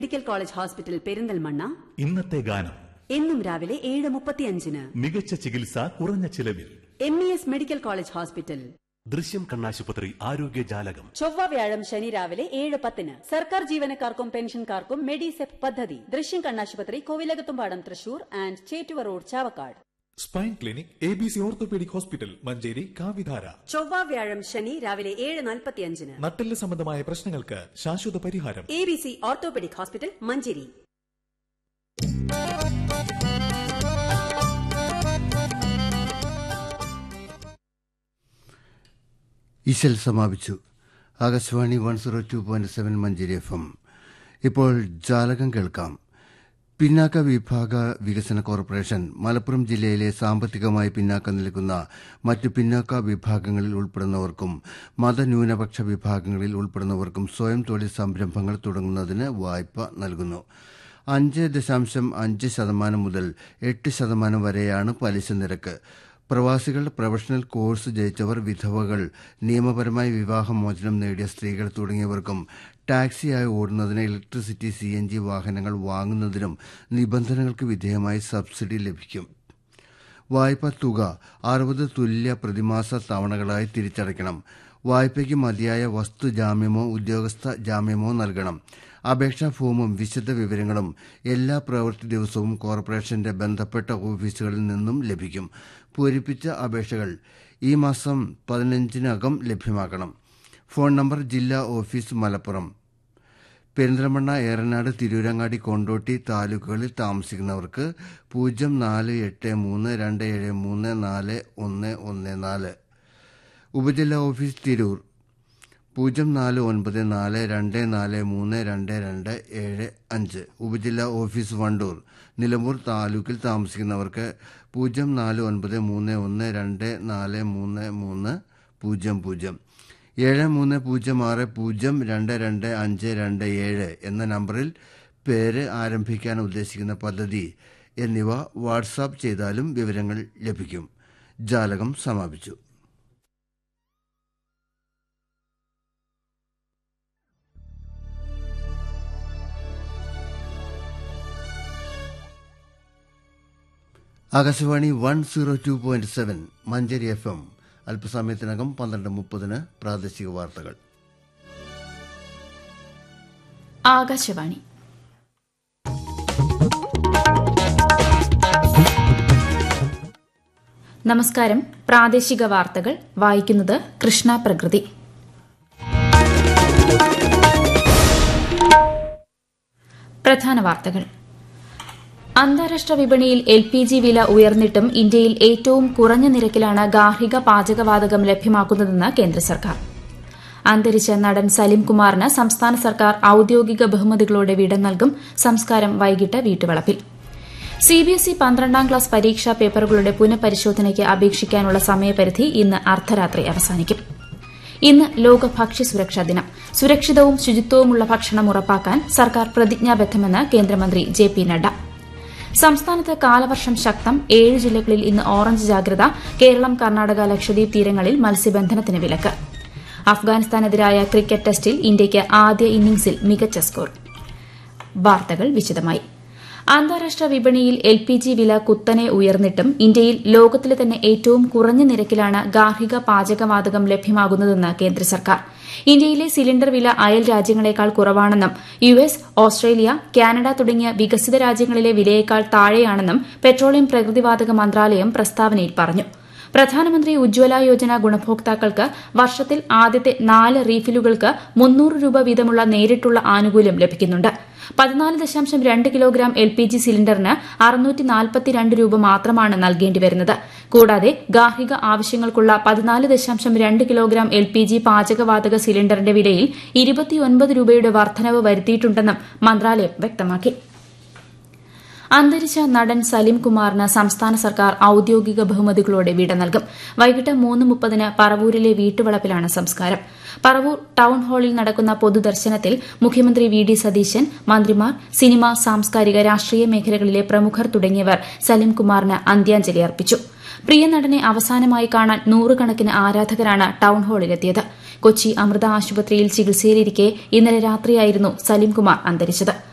medical college hospital Perinthalmanna ഇന്നത്തെ ഗാനം എന്നും രാവിലെ ഏഴ് മുപ്പത്തിയഞ്ചിന് മികച്ച ചികിത്സ കുറഞ്ഞ ചിലവിൽ M E S medical college hospital Drishyam കണ്ണാശുപത്രി ആരോഗ്യ ജാലകം ചൊവ്വ വ്യാഴം ശനി രാവിലെ ഏഴ് പത്തിന് സർക്കാർ ജീവനക്കാർക്കും പെൻഷൻകാർക്കും മെഡിസെപ് പദ്ധതി ദൃശ്യം കണ്ണാശുപത്രി Kovilakathumpadam Thrissur and Chettuva road Chavakkad spine clinic A B C orthopaedic hospital Manjeri കാവിധാര ചൊവ്വ വ്യാഴം ശനി രാവിലെ ഏഴ് നാൽപ്പത്തിയഞ്ചിന് നട്ടെല്ല് സംബന്ധമായ പ്രശ്നങ്ങൾക്ക് ശാശ്വത പരിഹാരം A B C orthopaedic hospital Manjeri ഇശൽ സമാപിച്ചു Akashvani one zero two point seven Manjeri F M ഇപ്പോൾ ജാലകം കേൾക്കാം പിന്നാക്ക വിഭാഗ വികസന കോർപ്പറേഷൻ മലപ്പുറം ജില്ലയിലെ സാമ്പത്തികമായി പിന്നാക്കം നിൽക്കുന്ന മറ്റ് പിന്നാക്ക വിഭാഗങ്ങളിൽ ഉൾപ്പെടുന്നവർക്കും മതന്യൂനപക്ഷ വിഭാഗങ്ങളിൽ ഉൾപ്പെടുന്നവർക്കും സ്വയം തൊഴിൽ സംരംഭങ്ങൾ തുടങ്ങുന്നതിന് വായ്പ നൽകുന്നു അഞ്ച് ദശാംശം അഞ്ച് ശതമാനം മുതൽ എട്ട് ശതമാനം വരെയാണ് പലിശ നിരക്ക് പ്രവാസികൾ പ്രൊഫഷണൽ കോഴ്സ് ജയിച്ചവർ വിധവകൾ നിയമപരമായി വിവാഹമോചനം നേടിയ സ്ത്രീകൾ തുടങ്ങിയവർക്കും ടാക്സിയായി ഓടുന്നതിന് ഇലക്ട്രിസിറ്റി സി എൻ ജി വാഹനങ്ങൾ വാങ്ങുന്നതിനും നിബന്ധനകൾക്ക് വിധേയമായി സബ്സിഡി ലഭിക്കും വായ്പ തുക അറുപത് തുല്യ പ്രതിമാസ തവണകളായി തിരിച്ചടയ്ക്കണം വായ്പയ്ക്ക് മതിയായ വസ്തു ജാമ്യമോ ഉദ്യോഗസ്ഥ ജാമ്യമോ നൽകണം അപേക്ഷാ ഫോമും വിശദ വിവരങ്ങളും എല്ലാ പ്രവൃത്തി ദിവസവും കോർപ്പറേഷന്റെ ബന്ധപ്പെട്ട ഓഫീസുകളിൽ നിന്നും ലഭിക്കും പൂരിപ്പിച്ച അപേക്ഷകൾ ഈ മാസം പതിനഞ്ചിനകം ലഭ്യമാക്കണം ഫോൺ നമ്പർ ജില്ലാ ഓഫീസ് മലപ്പുറം പെരിന്തൽമണ്ണ ഏറനാട് തിരൂരങ്ങാടി കൊണ്ടോട്ടി താലൂക്കുകളിൽ താമസിക്കുന്നവർക്ക് പൂജ്യം നാല് എട്ട് മൂന്ന് രണ്ട് ഏഴ് മൂന്ന് നാല് ഒന്ന് ഒന്ന് നാല് ഉപജില്ലാ ഓഫീസ് തിരൂർ പൂജ്യം നാല് ഒൻപത് നാല് രണ്ട് നാല് മൂന്ന് രണ്ട് രണ്ട് ഏഴ് അഞ്ച് ഉപജില്ലാ ഓഫീസ് വണ്ടൂർ നിലമ്പൂർ താലൂക്കിൽ താമസിക്കുന്നവർക്ക് പൂജ്യം നാല് ഒൻപത് മൂന്ന് ഒന്ന് രണ്ട് നാല് മൂന്ന് മൂന്ന് പൂജ്യം പൂജ്യം ഏഴ് മൂന്ന് പൂജ്യം ആറ് പൂജ്യം രണ്ട് രണ്ട് അഞ്ച് രണ്ട് ഏഴ് എന്ന നമ്പറിൽ പേര് ആരംഭിക്കാൻ ഉദ്ദേശിക്കുന്ന പദ്ധതി എന്നിവ വാട്സാപ്പ് ചെയ്താലും വിവരങ്ങൾ ലഭിക്കും ജാലകം സമാപിച്ചു Akashvani one zero two point seven Manjeri F M അല്പസമയത്തിനകം പന്ത്രണ്ട് മുപ്പതിന് പ്രാദേശിക വാർത്തകൾ ആകാശവാണി നമസ്കാരം പ്രാദേശിക വാർത്തകൾ വായിക്കുന്നത് കൃഷ്ണ പ്രകൃതി പ്രധാന വാർത്തകൾ അന്താരാഷ്ട്ര വിപണിയിൽ എൽ പി ജി വില ഉയർന്നിട്ടും ഇന്ത്യയിൽ ഏറ്റവും കുറഞ്ഞ നിരക്കിലാണ് ഗാർഹിക പാചകവാതകം ലഭ്യമാക്കുന്നതെന്ന് കേന്ദ്ര സർക്കാർ അന്തരിച്ച നടൻ സലിം കുമാറിന് സംസ്ഥാന സർക്കാർ ഔദ്യോഗിക ബഹുമതികളോടെ വിട നൽകും സംസ്കാരം വൈകിട്ട് വീട്ടുവളപ്പിൽ സിബിഎസ്ഇ പന്ത്രണ്ടാം ക്ലാസ് പരീക്ഷാ പേപ്പറുകളുടെ പുനഃപരിശോധനയ്ക്ക് അപേക്ഷിക്കാനുള്ള സമയപരിധി ഇന്ന് അർദ്ധരാത്രി അവസാനിക്കും ഇന്ന് ലോക ഭക്ഷ്യസുരക്ഷാ ദിനം സുരക്ഷിതവും ശുചിത്വവുമുള്ള ഭക്ഷണം ഉറപ്പാക്കാൻ സർക്കാർ പ്രതിജ്ഞാബദ്ധമെന്ന് കേന്ദ്രമന്ത്രി ജെ പി നഡ്ഡ സംസ്ഥാനത്ത് കാലവർഷം ശക്തം ഏഴ് ജില്ലകളിൽ ഇന്ന് ഓറഞ്ച് ജാഗ്രത കേരളം കർണാടക ലക്ഷദ്വീപ് തീരങ്ങളിൽ മത്സ്യബന്ധനത്തിന് വിലക്ക് അഫ്ഗാനിസ്ഥാനെതിരായ ക്രിക്കറ്റ് ടെസ്റ്റിൽ ഇന്ത്യയ്ക്ക് ആദ്യ ഇന്നിംഗ്സിൽ മികച്ച സ്കോർ വാർത്തകൾ വിശദമായി അന്താരാഷ്ട്ര വിപണിയിൽ എൽ പി ജി വില കുത്തനെ ഉയർന്നിട്ടും ഇന്ത്യയിൽ ലോകത്തിലെ തന്നെ ഏറ്റവും കുറഞ്ഞ നിരക്കിലാണ് ഗാർഹിക പാചകവാതകം ലഭ്യമാകുന്നതെന്ന് കേന്ദ്ര സർക്കാർ ഇന്ത്യയിലെ സിലിണ്ടർ വില അയൽ രാജ്യങ്ങളെക്കാൾ കുറവാണെന്നും യു എസ് ഓസ്ട്രേലിയ കാനഡ തുടങ്ങിയ വികസിത രാജ്യങ്ങളിലെ വിലയേക്കാൾ താഴെയാണെന്നും പെട്രോളിയം പ്രകൃതിവാതക മന്ത്രാലയം പ്രസ്താവനയിൽ പറഞ്ഞു പ്രധാനമന്ത്രി ഉജ്ജ്വല യോജന ഗുണഭോക്താക്കൾക്ക് വർഷത്തിൽ ആദ്യത്തെ നാല് റീഫിലുകൾക്ക് മുന്നൂറ് രൂപ വീതമുള്ള നേരിട്ടുള്ള ആനുകൂല്യം ലഭിക്കുന്നുണ്ട് പതിനാല് ദശാംശം രണ്ട് കിലോഗ്രാം എൽ പി ജി സിലിണ്ടറിന് അറുന്നൂറ്റി നാൽപ്പത്തിരണ്ട് രൂപ മാത്രമാണ് നൽകേണ്ടിവരുന്നത് കൂടാതെ ഗാർഹിക ആവശ്യങ്ങൾക്കുള്ള പതിനാല് ദശാംശം രണ്ട് കിലോഗ്രാം എൽ പി ജി പാചകവാതക സിലിണ്ടറിന്റെ വിലയിൽ ഇരുപത്തിയൊൻപത് രൂപയുടെ വർധനവ് വരുത്തിയിട്ടുണ്ടെന്നും മന്ത്രാലയം വ്യക്തമാക്കി അന്തരിച്ച നടൻ സലിം കുമാറിന് സംസ്ഥാന സർക്കാർ ഔദ്യോഗിക ബഹുമതികളോടെ വിട നൽകും വൈകിട്ട് മൂന്ന് മുപ്പതിന് പറവൂരിലെ വീട്ടുവളപ്പിലാണ് സംസ്കാരം പറവൂർ ടൌൺ ഹാളിൽ നടക്കുന്ന പൊതുദർശനത്തിൽ മുഖ്യമന്ത്രി വി ഡി സതീശൻ മന്ത്രിമാർ സിനിമ സാംസ്കാരിക രാഷ്ട്രീയ മേഖലകളിലെ പ്രമുഖർ തുടങ്ങിയവർ സലിം കുമാറിന് അന്ത്യാഞ്ജലി അർപ്പിച്ചു പ്രിയ നടനെ അവസാനമായി കാണാൻ നൂറുകണക്കിന് ആരാധകരാണ് ടൌൺ ഹാളിലെത്തിയത് കൊച്ചി അമൃത ആശുപത്രിയിൽ ചികിത്സയിലിരിക്കെ ഇന്നലെ രാത്രിയായിരുന്നു സലിംകുമാർ അന്തരിച്ചത്